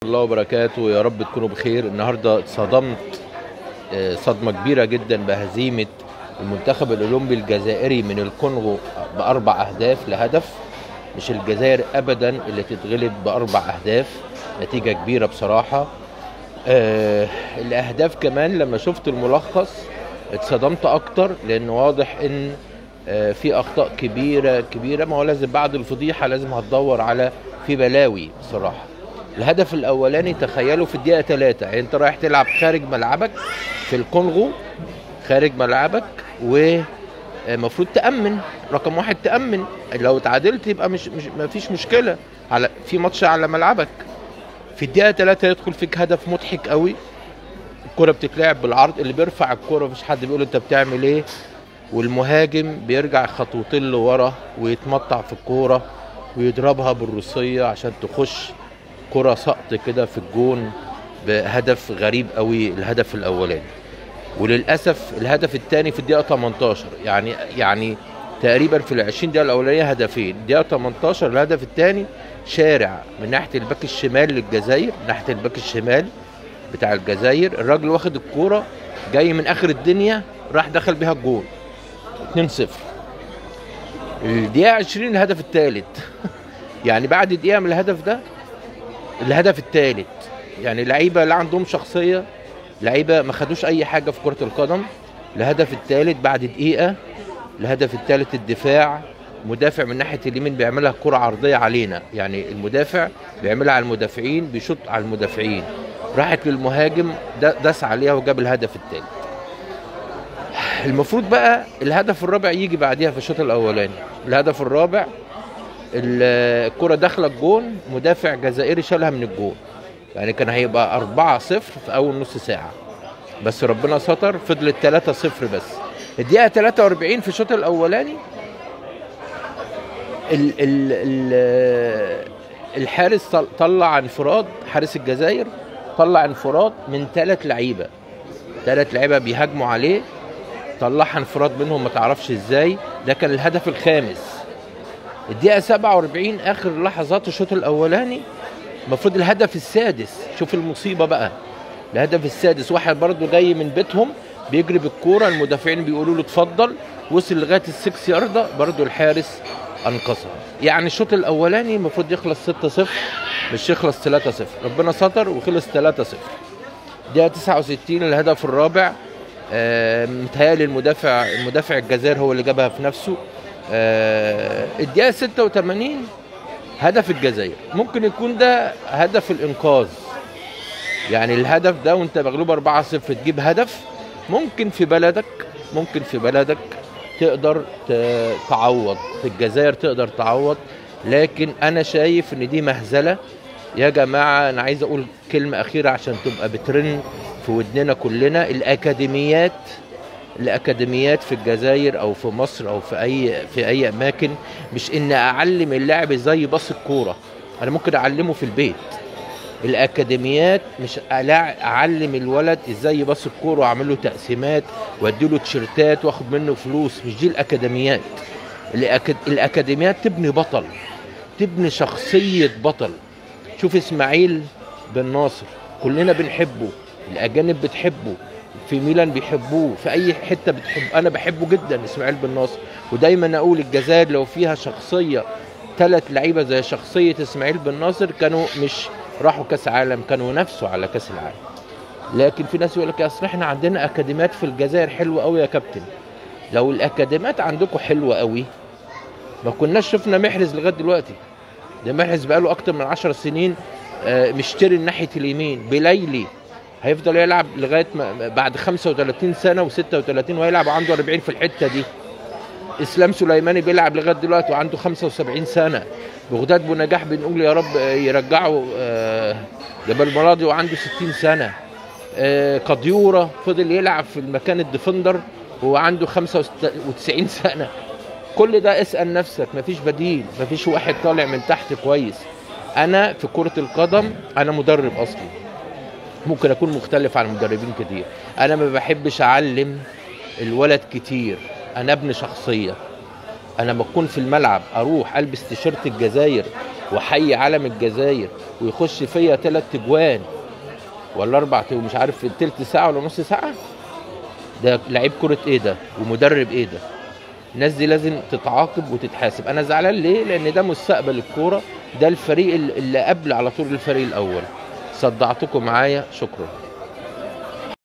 الله وبركاته يا رب تكونوا بخير النهارده اتصدمت آه، صدمه كبيره جدا بهزيمه المنتخب الاولمبي الجزائري من الكونغو باربع اهداف لهدف مش الجزائر ابدا اللي تتغلب باربع اهداف نتيجه كبيره بصراحه آه الاهداف كمان لما شفت الملخص اتصدمت اكتر لان واضح ان آه في اخطاء كبيره كبيره ما هو لازم بعد الفضيحه لازم هتدور على في بلاوي بصراحه الهدف الاولاني تخيلوا في الدقيقه 3 يعني انت رايح تلعب خارج ملعبك في الكونغو خارج ملعبك ومفروض تامن رقم واحد تامن لو اتعادلت يبقى مش, مش ما فيش مشكله على في ماتش على ملعبك في الدقيقه 3 يدخل فيك هدف مضحك قوي الكره بتتلعب بالعرض اللي بيرفع الكره مفيش حد بيقول انت بتعمل ايه والمهاجم بيرجع خطوتين لورا ويتمطع في الكوره ويضربها بالروسيه عشان تخش كره سقط كده في الجون بهدف غريب قوي الهدف الاولاني وللاسف الهدف الثاني في الدقيقه 18 يعني يعني تقريبا في ال 20 دقيقه الاولانيه هدفين الدقيقه 18 الهدف الثاني شارع من ناحيه الباك الشمال للجزائر ناحيه الباك الشمال بتاع الجزائر الراجل واخد الكوره جاي من اخر الدنيا راح دخل بيها الجون 2-0 الدقيقه 20 الهدف الثالث يعني بعد دقيقه من الهدف ده الهدف الثالث يعني لعيبه لا عندهم شخصيه لعيبه ما خدوش اي حاجه في كره القدم الهدف الثالث بعد دقيقه الهدف الثالث الدفاع مدافع من ناحيه اليمين بيعملها كره عرضيه علينا يعني المدافع بيعملها على المدافعين بيشوط على المدافعين راحت للمهاجم داس عليها وجاب الهدف الثالث المفروض بقى الهدف الرابع يجي بعديها في الشوط الاولاني الهدف الرابع الكره داخله الجون مدافع جزائري شالها من الجون يعني كان هيبقى 4 0 في اول نص ساعه بس ربنا ستر فضلت 3 0 بس الدقيقه 43 في الشوط الاولاني ال ال ال الحارس طلع انفراد حارس الجزائر طلع انفراد من ثلاث لعيبه ثلاث لعيبه بيهاجموا عليه طلعها انفراد منهم ما تعرفش ازاي ده كان الهدف الخامس الدقيقه 47 اخر لحظات الشوط الاولاني المفروض الهدف السادس شوف المصيبه بقى الهدف السادس واحد برضه جاي من بيتهم بيجري بالكوره المدافعين بيقولوا له اتفضل وصل لغايه السكس ياردة برضه الحارس انقذها يعني الشوط الاولاني المفروض يخلص 6 0 مش يخلص 3 0 ربنا ستر وخلص 3 0 دقيقه 69 الهدف الرابع آه متهيألي المدافع المدافع الجزائر هو اللي جابها في نفسه آه الدقيقه 86 هدف الجزائر ممكن يكون ده هدف الانقاذ يعني الهدف ده وانت مغلوب 4 0 تجيب هدف ممكن في بلدك ممكن في بلدك تقدر تعوض في الجزائر تقدر تعوض لكن انا شايف ان دي مهزله يا جماعه انا عايز اقول كلمه اخيره عشان تبقى بترن في ودننا كلنا الاكاديميات الاكاديميات في الجزائر او في مصر او في اي في اي اماكن مش ان اعلم اللاعب ازاي يباص الكوره انا ممكن اعلمه في البيت الاكاديميات مش اعلم الولد ازاي يباص الكوره واعمل له تقسيمات وادي له تيشيرتات واخد منه فلوس مش دي الاكاديميات الأكاد... الاكاديميات تبني بطل تبني شخصيه بطل شوف اسماعيل بن ناصر كلنا بنحبه الاجانب بتحبه في ميلان بيحبوه في اي حته بتحب انا بحبه جدا اسماعيل بن ناصر ودايما اقول الجزائر لو فيها شخصيه ثلاث لعيبه زي شخصيه اسماعيل بن ناصر كانوا مش راحوا كاس عالم كانوا نفسوا على كاس العالم لكن في ناس يقول لك اصل احنا عندنا اكاديميات في الجزائر حلوه قوي يا كابتن لو الاكاديميات عندكم حلوه قوي ما كناش شفنا محرز لغايه دلوقتي ده محرز بقاله اكتر من 10 سنين مشتري ناحيه اليمين بليلي هيفضل يلعب لغايه ما بعد 35 سنه و36 وهيلعب عنده 40 في الحته دي اسلام سليماني بيلعب لغايه دلوقتي وعنده 75 سنه بغداد بونجاح بنقول يا رب يرجعه جبل المراضي وعنده 60 سنه قديوره فضل يلعب في المكان الديفندر وهو عنده 95 سنه كل ده اسال نفسك مفيش بديل مفيش واحد طالع من تحت كويس انا في كره القدم انا مدرب اصلي ممكن اكون مختلف عن مدربين كتير انا ما بحبش اعلم الولد كتير انا ابن شخصيه انا لما اكون في الملعب اروح البس تيشيرت الجزائر وحي علم الجزائر ويخش فيا ثلاث تجوان ولا اربع تجوان مش عارف في تلت ساعه ولا نص ساعه ده لعيب كره ايه ده ومدرب ايه ده الناس دي لازم تتعاقب وتتحاسب انا زعلان ليه لان ده مستقبل الكوره ده الفريق اللي قبل على طول الفريق الاول صدعتكم معايا شكرا